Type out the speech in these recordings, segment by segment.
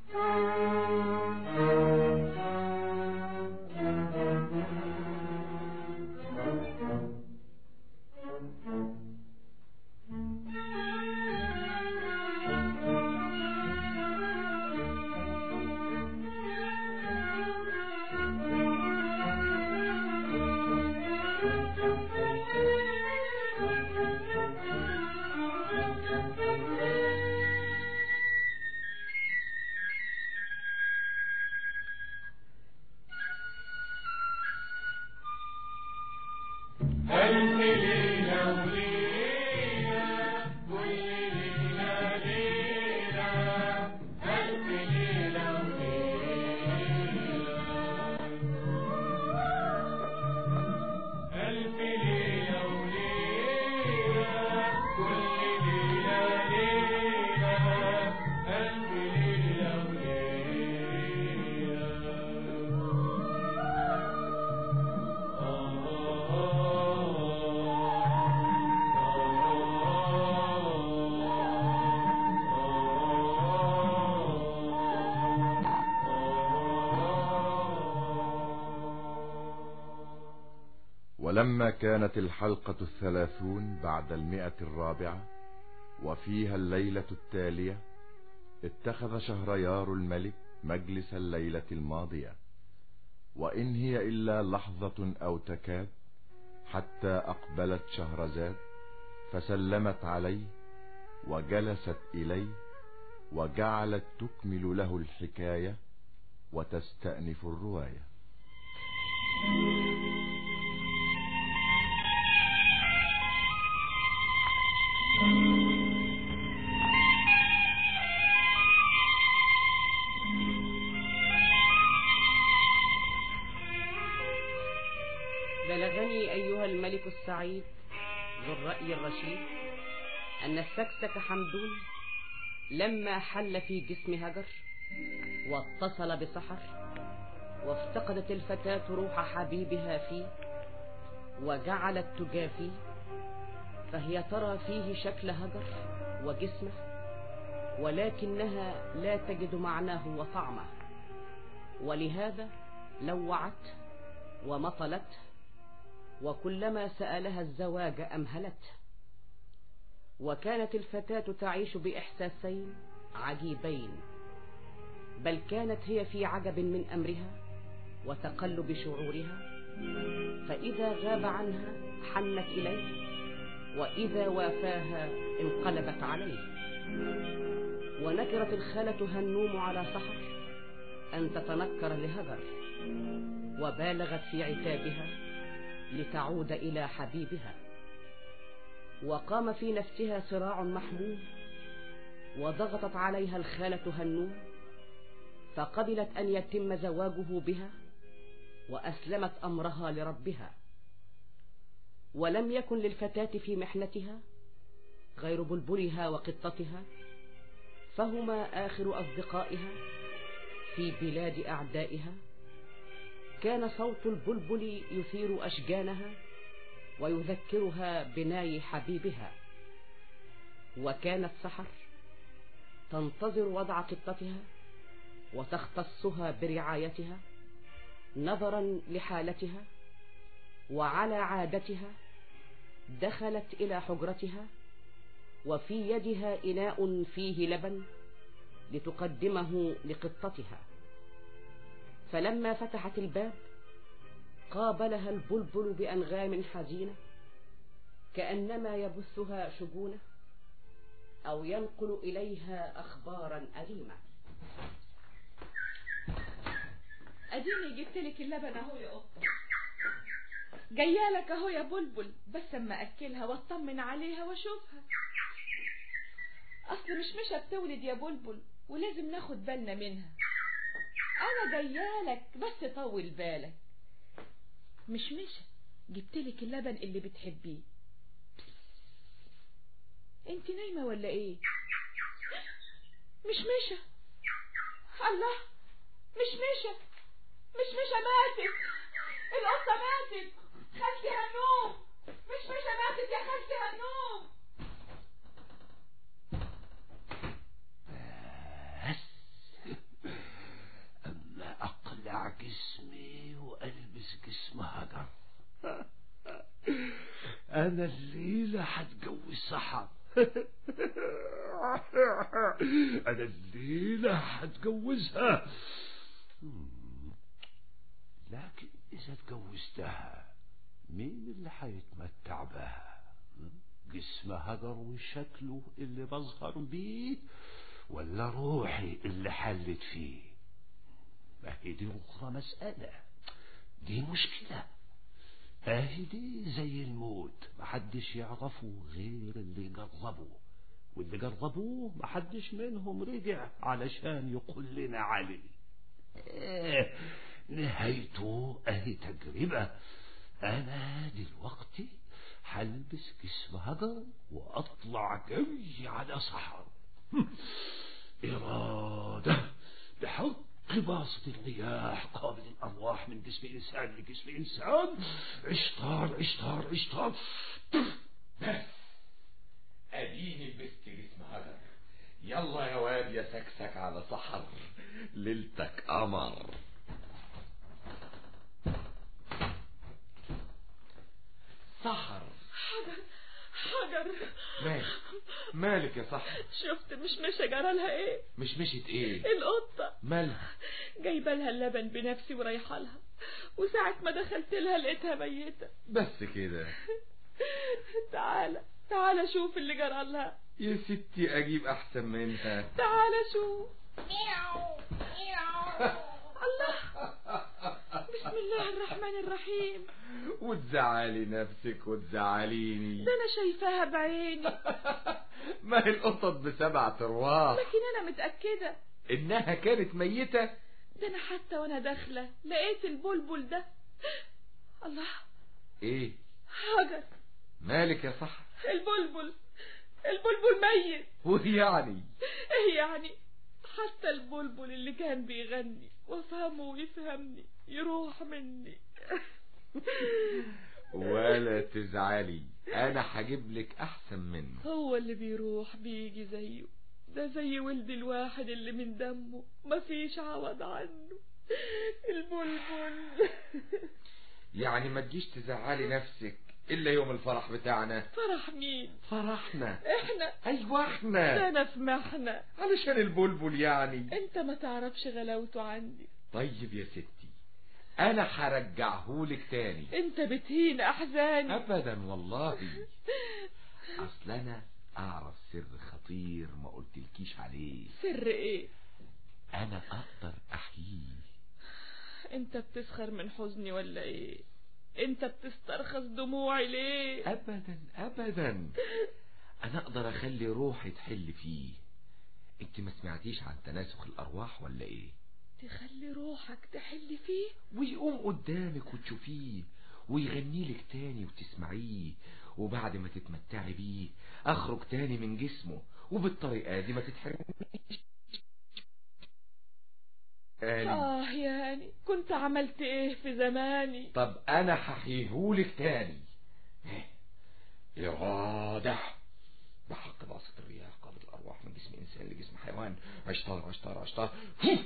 ولما كانت الحلقة الثلاثون بعد المئة الرابعة وفيها الليلة التالية اتخذ شهريار الملك مجلس الليلة الماضية وإن هي إلا لحظة أو تكاد حتى أقبلت شهرزاد فسلمت عليه وجلست إليه وجعلت تكمل له الحكاية وتستأنف الرواية بلغني أيها الملك السعيد ذو الرأي الرشيد أن السكسك حمدون لما حل في جسم هجر واتصل بسحر وافتقدت الفتاة روح حبيبها فيه وجعلت تجافيه فهي ترى فيه شكل هجر وجسمه ولكنها لا تجد معناه وطعمه ولهذا لوعت ومطلت وكلما سألها الزواج أمهلت وكانت الفتاة تعيش بإحساسين عجيبين بل كانت هي في عجب من أمرها وتقلب شعورها فإذا غاب عنها حنت إليه وإذا وافاها انقلبت عليه ونكرت الخالة هنوم على سحر أن تتنكر لهجر وبالغت في عتابها لتعود إلى حبيبها وقام في نفسها صراع محموم وضغطت عليها الخالة هنوم فقبلت أن يتم زواجه بها وأسلمت أمرها لربها ولم يكن للفتاة في محنتها غير بلبلها وقطتها فهما آخر أصدقائها في بلاد أعدائها كان صوت البلبل يثير أشجانها ويذكرها بناي حبيبها وكانت سحر تنتظر وضع قطتها وتختصها برعايتها نظرا لحالتها وعلى عادتها دخلت إلى حجرتها وفي يدها إناء فيه لبن لتقدمه لقطتها فلما فتحت الباب قابلها البلبل بأنغام حزينة كأنما يبثها شجونة أو ينقل إليها أخبارا أليمة أديني جبت لك اللبن أهو يا قطة جايالك أهو يا بلبل بس أما أكلها واطمن عليها وأشوفها أصل مش مش بتولد يا بلبل ولازم ناخد بالنا منها أنا جايالك بس طول بالك مش مش جبتلك اللبن اللي بتحبيه انت نايمة ولا ايه مش مشى الله مش مشى مش مشى ماتت القطة ماتت خالتي هنوم مش مشى ماتت يا خالتي هنوم بس أنا الليلة هتجوز سحر أنا الليلة هتجوزها لكن إذا اتجوزتها مين اللي هيتمتع بها جسم هجر وشكله اللي بظهر بيه ولا روحي اللي حلت فيه ما هي دي أخرى مسألة دي مشكلة اهي دي زي الموت محدش يعرفه غير اللي جربه واللي جربوه محدش منهم رجع علشان يقول لنا عليه إيه نهايته اهي تجربة انا دلوقتي هلبس جسم هجر واطلع جوي على سحر إرادة بحق باسط الرياح قابل الأرواح من جسم إنسان لجسم إنسان عشتار عشتار عشتار بس اديني لبست جسم هجر يلا يا واد يا سكسك على سحر ليلتك قمر سحر حجر حجر مالك مالك يا سحر شفت مش مشى جرالها ايه مش مشيت ايه القطة مالها جايبه لها اللبن بنفسي ورايحه لها وساعة ما دخلت لها لقيتها ميتة بس كده تعالى تعالى شوف اللي جرى لها يا ستي اجيب احسن منها تعالى شوف الله بسم الله الرحمن الرحيم وتزعلي نفسك وتزعليني ده انا شايفاها بعيني ما هي القطط بسبع ارواح لكن انا متأكدة انها كانت ميتة ده انا حتى وانا داخلة لقيت البلبل ده الله ايه حجر مالك يا سحر البلبل البلبل ميت ويعني ايه يعني حتى البلبل اللي كان بيغني وافهمه ويفهمني يروح مني ولا تزعلي انا هجيب لك احسن منه هو اللي بيروح بيجي زيه ده زي ولد الواحد اللي من دمه مفيش عوض عنه البلبل يعني ما تجيش تزعلي نفسك الا يوم الفرح بتاعنا فرح مين فرحنا احنا ايوه ده احنا انا في محنة علشان البلبل يعني انت ما تعرفش غلاوته عندي طيب يا ستي انا هرجعهولك تاني انت بتهين احزاني ابدا والله اصل انا اعرف سر خطير ما قلتلكيش عليه سر ايه انا اقدر احييه انت بتسخر من حزني ولا ايه انت بتسترخص دموعي ليه ابدا ابدا انا اقدر اخلي روحي تحل فيه انت ما سمعتيش عن تناسخ الارواح ولا ايه تخلي روحك تحل فيه ويقوم قدامك وتشوفيه ويغني لك تاني وتسمعيه وبعد ما تتمتعي بيه اخرج تاني من جسمه وبالطريقة دي ما تتحرميش آلي. اه يعني كنت عملت ايه في زماني طب انا هحيهولك تاني إرادة بحق باسط الرياح قابل الأرواح من جسم إنسان لجسم حيوان عشتار عشتار عشتار الله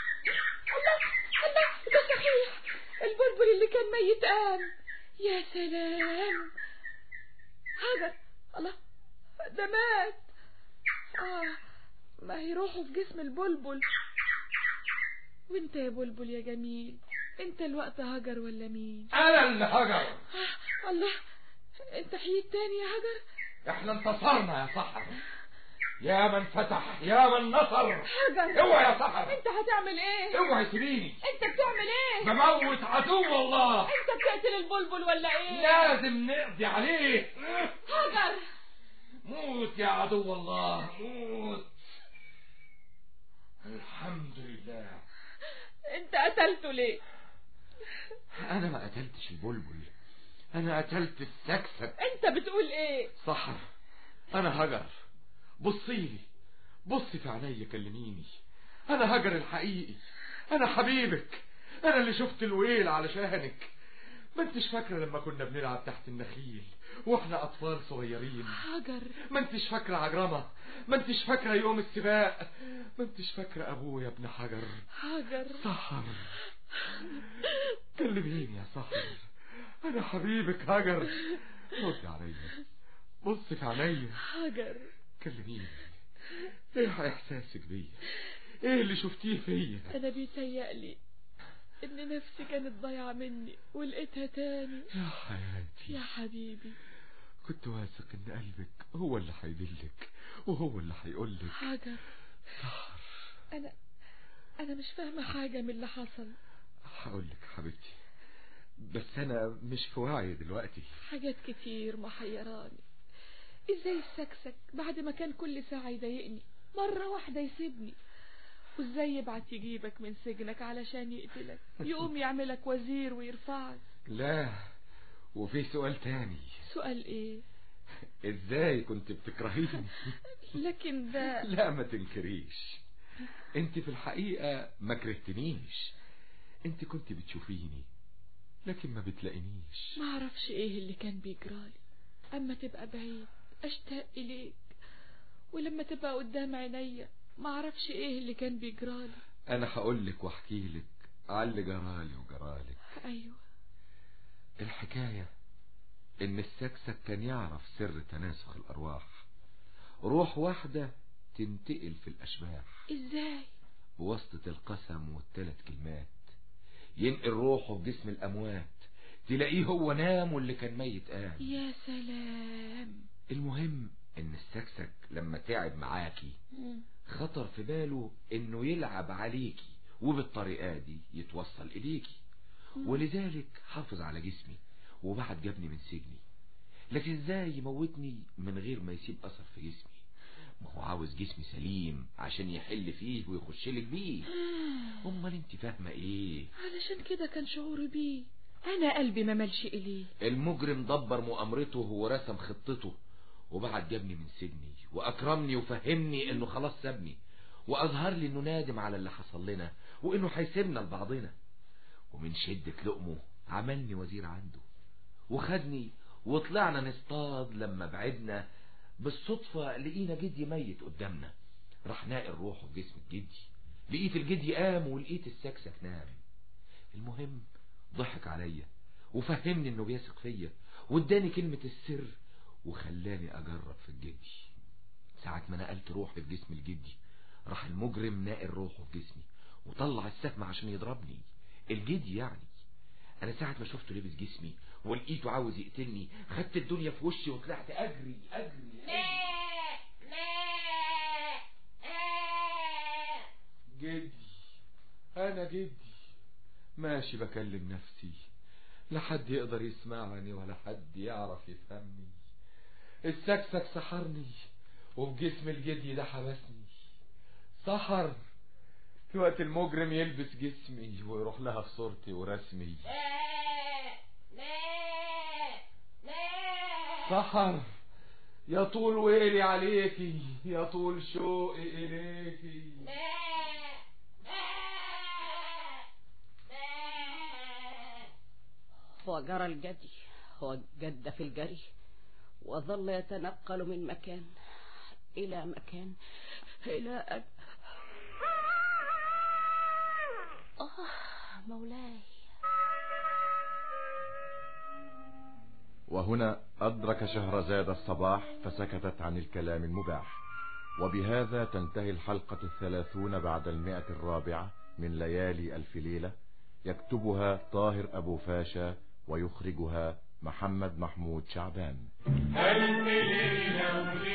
الله ده صحيح البلبل اللي كان ميت قام يا سلام هذا الله ده مات اه ما هي روحه في جسم البلبل وانت يا بلبل يا جميل انت الوقت هجر ولا مين أنا اللي هجر آه الله انت حييت تاني يا هجر احنا انتصرنا يا صحر يا من فتح يا من نصر هجر اوعى يا صحر انت هتعمل ايه اوعى سيبيني انت بتعمل ايه بموت عدو الله انت بتقتل البلبل ولا ايه لازم نقضي عليه هجر موت يا عدو الله موت الحمد لله انت قتلته ليه انا ما قتلتش البلبل انا قتلت السكسك انت بتقول ايه صحر انا هجر بصيلي بصي في عينيا كلميني انا هجر الحقيقي انا حبيبك انا اللي شفت الويل علشانك ما انتش فاكره لما كنا بنلعب تحت النخيل واحنا اطفال صغيرين هجر ما انتش فاكره عجرمه ما انتش فاكره يوم السباق ما انتش فاكره ابويا ابن حجر هجر سحر كلميني يا سحر انا حبيبك هجر رد عليا بص في عينيا هاجر كلميني ايه احساسك بيا ايه اللي شفتيه فيا انا بيتهيألي ان نفسي كانت ضايعة مني ولقيتها تاني يا حياتي يا حبيبي كنت واثق ان قلبك هو اللي هيدلك وهو اللي هيقولك هاجر انا انا مش فاهمة حاجة من اللي حصل هقولك حبيبتي بس انا مش في وعي دلوقتي حاجات كتير محيراني ازاي السكسك بعد ما كان كل ساعة يضايقني مرة واحدة يسيبني وازاي يبعت يجيبك من سجنك علشان يقتلك يقوم يعملك وزير ويرفعك لا وفي سؤال تاني سؤال ايه ازاي كنت بتكرهيني لكن ده لا ما تنكريش انت في الحقيقة ما كرهتنيش انت كنت بتشوفيني لكن ما بتلاقينيش ما اعرفش ايه اللي كان بيجرالي اما تبقى بعيد اشتاق اليك ولما تبقى قدام عينيا ما اعرفش ايه اللي كان بيجرالي انا هقولك واحكيلك على اللي جرالي وجرالك ايوه الحكاية ان السكسك كان يعرف سر تناسخ الارواح روح واحدة تنتقل في الاشباح ازاي بواسطة القسم والثلاث كلمات ينقل روحه في جسم الاموات تلاقيه هو نام واللي كان ميت قام يا سلام المهم ان السكسك لما تعب معاكي خطر في باله انه يلعب عليكي وبالطريقة دي يتوصل اليكي ولذلك حافظ على جسمي وبعد جابني من سجني لكن ازاي يموتني من غير ما يسيب اثر في جسمي ما هو عاوز جسمي سليم عشان يحل فيه ويخش لك بيه امال انت فاهمه ايه علشان كده كان شعوري بيه انا قلبي ما ملش اليه المجرم دبر مؤامرته ورسم خطته وبعد جابني من سجني واكرمني وفهمني انه خلاص سابني واظهر لي انه نادم على اللي حصل لنا وانه هيسيبنا لبعضنا ومن شدة لقمه عملني وزير عنده وخدني وطلعنا نصطاد لما بعدنا بالصدفة لقينا جدي ميت قدامنا راح ناقل روحه في جسم الجدي لقيت الجدي قام ولقيت السكسك نام المهم ضحك عليا وفهمني انه بيثق فيا واداني كلمة السر وخلاني اجرب في الجدي ساعة ما نقلت روحي في جسم الجدي راح المجرم ناقل روحه في جسمي وطلع السهم عشان يضربني الجدي يعني انا ساعة ما شفته لابس جسمي ولقيته عاوز يقتلني خدت الدنيا في وشي وطلعت اجري اجري, أجري. جدي انا جدي ماشي بكلم نفسي لا حد يقدر يسمعني ولا حد يعرف يفهمني السكسك سحرني وفي جسم الجدي ده حبسني سحر في وقت المجرم يلبس جسمي ويروح لها في صورتي ورسمي سحر يا طول ويلي عليكي يا طول شوقي إليكي وجرى الجدي وجد في الجري وظل يتنقل من مكان إلى مكان إلى أن آه مولاي وهنا أدرك شهرزاد الصباح فسكتت عن الكلام المباح وبهذا تنتهي الحلقة الثلاثون بعد المئة الرابعة من ليالي ألف ليلة يكتبها طاهر أبو فاشا ويخرجها محمد محمود شعبان ألف ليلة وليلة